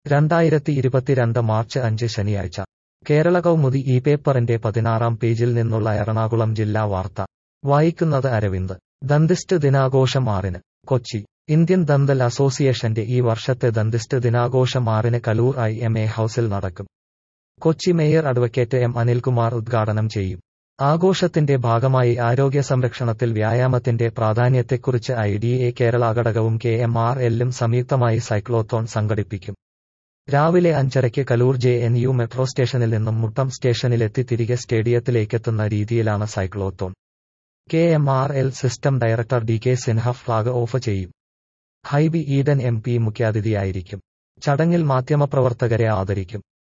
രണ്ടായിരത്തി ഇരുപത്തിരണ്ട് മാർച്ച് അഞ്ച് ശനിയാഴ്ച കേരള കൗമുദി ഈ പേപ്പറിന്റെ പതിനാറാം പേജിൽ നിന്നുള്ള എറണാകുളം ജില്ലാ വാർത്ത വായിക്കുന്നത് അരവിന്ദ് ദന്തിസ്റ്റ് ദിനാഘോഷം ആറിന് കൊച്ചി ഇന്ത്യൻ ദന്തൽ അസോസിയേഷന്റെ ഈ വർഷത്തെ ദന്തിസ്റ്റ് ദിനാഘോഷം ആറിന് കലൂർ ഐ എം എ ഹൌസിൽ നടക്കും Kochi mayor advocate M Anilkumar ഉദ്ഘാടനം ചെയ്യും ആഘോഷത്തിന്റെ ഭാഗമായി ആരോഗ്യ സംരക്ഷണത്തിൽ വ്യായാമത്തിന്റെ പ്രാധാന്യത്തെക്കുറിച്ച് ഐ ഡി എ കേരള ഘടകവും കെ എം ആർ എല്ലും സംയുക്തമായി സൈക്ലോത്തോൺ സംഘടിപ്പിക്കും രാവിലെ അഞ്ചരയ്ക്ക് Kaloor J N U metro സ്റ്റേഷനിൽ നിന്നും മുട്ടം സ്റ്റേഷനിലെത്തി തിരികെ സ്റ്റേഡിയത്തിലേക്കെത്തുന്ന രീതിയിലാണ് cyclothon K M R L system director D K Sinha flag off ചെയ്യും ഹൈബി ഈഡൻ എം പി മുഖ്യാതിഥിയായിരിക്കും ചടങ്ങിൽ മാധ്യമപ്രവർത്തകരെ ആദരിക്കും